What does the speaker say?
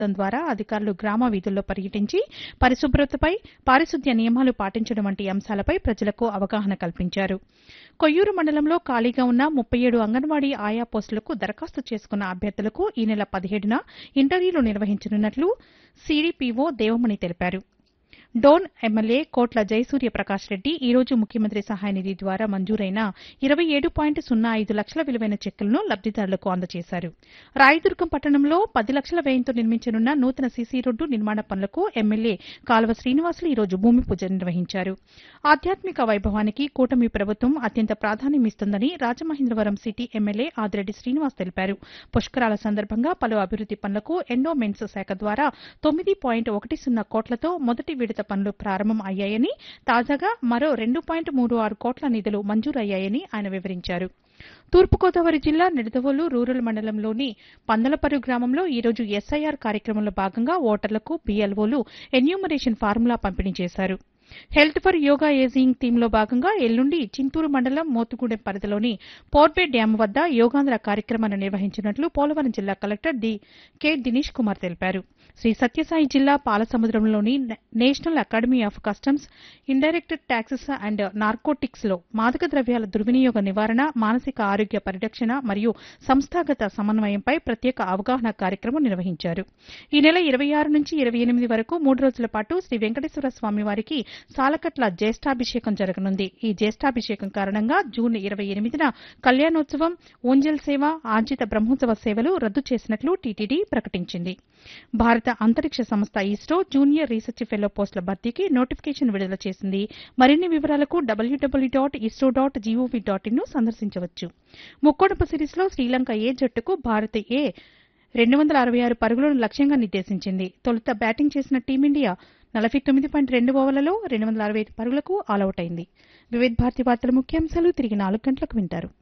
పథకం ద్వారా అధికారులు గ్రామ వీధుల్లో పర్యటించి పరిశుభ్రతపై పారిశుద్ధ్య నియమాలు పాటించడం వంటి అంశాలపై ప్రజలకు అవగాహన కల్పించారు కొయ్యూరు మండలంలో ఖాళీగా ఉన్న ముప్పై ఏడు అంగన్వాడీ ఆయా పోస్టులకు దరఖాస్తు చేసుకున్న అభ్యర్థులకు ఈ నెల పదిహేడున ఇంటర్వ్యూలు నిర్వహించనున్నట్లు సీడీపీఓ దేవమణి తెలిపారు డోన్ ఎమ్మెల్యే కోట్ల జయసూర్య ప్రకాష్ రెడ్డి ఈ రోజు ముఖ్యమంత్రి సహాయ నిధి ద్వారా మంజూరైన ఇరవై ఏడు పాయింట్ సున్నా ఐదు లక్షల విలువైన చెక్కులను లబ్దిదారులకు అందజేశారు రాయదుర్గం పట్టణంలో పది లక్షల వ్యయంతో నిర్మించనున్న నూతన సీసీ రోడ్డు నిర్మాణ పనులకు ఎమ్మెల్యే కాల్వ శ్రీనివాసులు ఈ రోజు భూమి పూజ నిర్వహించారు ఆధ్యాత్మిక వైభవానికి కూటమి ప్రభుత్వం అత్యంత ప్రాధాన్యమిస్తుందని రాజమహేంద్రవరం సిటీ ఎమ్మెల్యే ఆదిరెడ్డి శ్రీనివాస్ తెలిపారు పుష్కరాల సందర్భంగా పలు అభివృద్ది పనులకు ఎండోమెంట్స్ శాఖ ద్వారా తొమ్మిది పాయింట్ ఒకటి సున్నా కోట్లతో మొదటి విడత పనులు ప్రారంభం అయ్యాయని తాజాగా మరో రెండు పాయింట్ మూడు ఆరు కోట్ల నిధులు మంజూరయ్యాయని ఆయన వివరించారు తూర్పుగోదావరి జిల్లా నిడదవోలు రూరల్ మండలంలోని పందలపరు గ్రామంలో ఈ రోజు ఎస్ఐఆర్ కార్యక్రమంలో భాగంగా ఓటర్లకు బీఎల్ఓలు ఎన్యూమరేషన్ ఫార్ములా పంపిణీ చేశారు హెల్త్ ఫర్ యోగా ఏజింగ్ థీమ్లో భాగంగా ఎల్లుండి చింతూరు మండలం మోతుగూడెం పరిధిలోని పోర్బే డ్యాం వద్ద యోగాంధ్ర కార్యక్రమాన్ని నిర్వహించినట్లు పోలవరం జిల్లా collector D K Dinesh Kumar తెలిపారు శ్రీ సత్యసాయి జిల్లా పాలసముద్రంలోని national academy of customs indirect taxes and narcotics లో మాదక ద్రవ్యాల దుర్వినియోగ నివారణ మానసిక ఆరోగ్య పరిరక్షణ మరియు సంస్థాగత సమన్వయంపై ప్రత్యేక అవగాహన కార్యక్రమం నిర్వహించారు ఈ నెల ఇరవై ఆరు నుంచి ఇరవై ఎనిమిది వరకు మూడు రోజుల పాటు శ్రీ వెంకటేశ్వర స్వామి వారికి సాలకట్ల జ్యేష్ఠాభిషేకం జరగనుంది ఈ జ్యేష్ఠాభిషేకం కారణంగా జూన్ ఇరవై ఎనిమిదిన కళ్యాణోత్సవం ఓంజల్ సేవ ఆర్జిత బ్రహ్మోత్సవ సేవలు రద్దు చేసినట్లు టీటీడీ ప్రకటించింది భారత అంతరిక్ష సంస్థ ఇస్రో జూనియర్ రీసెర్చ్ ఫెలో పోస్టుల భర్తీకి నోటిఫికేషన్ విడుదల చేసింది మరిన్ని వివరాలకు WWW dot ISRO dot GOV dot in ను సందర్శించవచ్చు ముక్కోడపు సిరీస్లో శ్రీలంక ఏ జట్టుకు భారత్ ఏ రెండు వందల అరవై ఆరు పరుగులను లక్ష్యంగా నిర్దేశించింది తొలుత బ్యాటింగ్ చేసిన టీమిండియా నలభై తొమ్మిది పాయింట్ రెండు ఓవర్లలో రెండు వందల అరవై ఐదు పరుగులకు ఆలౌట్ అయింది వివిధ భారతి వార్తల ముఖ్యాంశాలు తిరిగి నాలుగు గంటలకు వింటారు